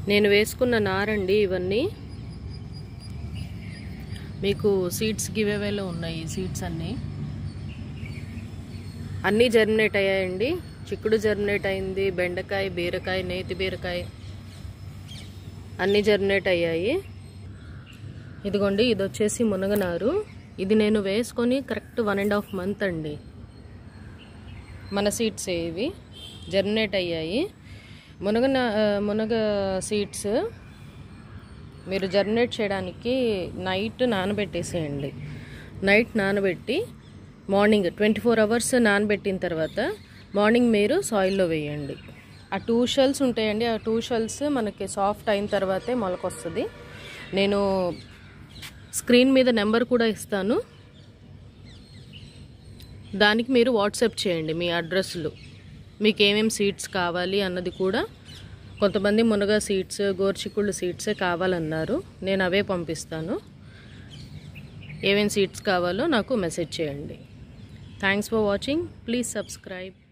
నేను వేసుకున్న నారండి ఇవన్నీ మీకు సీడ్స్ గివేవేలో ఉన్నాయి ఈ సీడ్స్ అన్నీ అన్నీ జర్మినేట్ అయ్యాయండి చిక్కుడు జర్మినేట్ అయింది బెండకాయ బీరకాయ నేతి బీరకాయ అన్నీ జర్మినేట్ అయ్యాయి ఇదిగోండి ఇది వచ్చేసి మునగనారు ఇది నేను వేసుకొని correct one and half month అండి మన సీడ్స్ ఇవి జర్మినేట్ అయ్యాయి మునగ మునగ సీడ్స్ మీరు జర్మినేట్ చేయడానికి నైట్ నానబెట్టేసేయండి నైట్ నానబెట్టి మార్నింగ్ ట్వంటీ ఫోర్ అవర్స్ నానబెట్టిన తర్వాత మార్నింగ్ మీరు సాయిల్లో వేయండి ఆ టూ షెల్స్ ఉంటాయండి ఆ టూ షెల్స్ మనకి సాఫ్ట్ అయిన తర్వాతే మొలకొస్తుంది నేను స్క్రీన్ మీద నెంబర్ కూడా ఇస్తాను దానికి మీరు వాట్సాప్ చేయండి మీ అడ్రస్లు మీకు ఏమేమి సీడ్స్ కావాలి అన్నది కూడా కొంతమంది మునగ సీడ్స్ గోర్చిక్కుళ్ళు సీడ్సే కావాలన్నారు నేను అవే పంపిస్తాను ఏమేమి సీడ్స్ కావాలో నాకు మెసేజ్ చేయండి thanks for watching please subscribe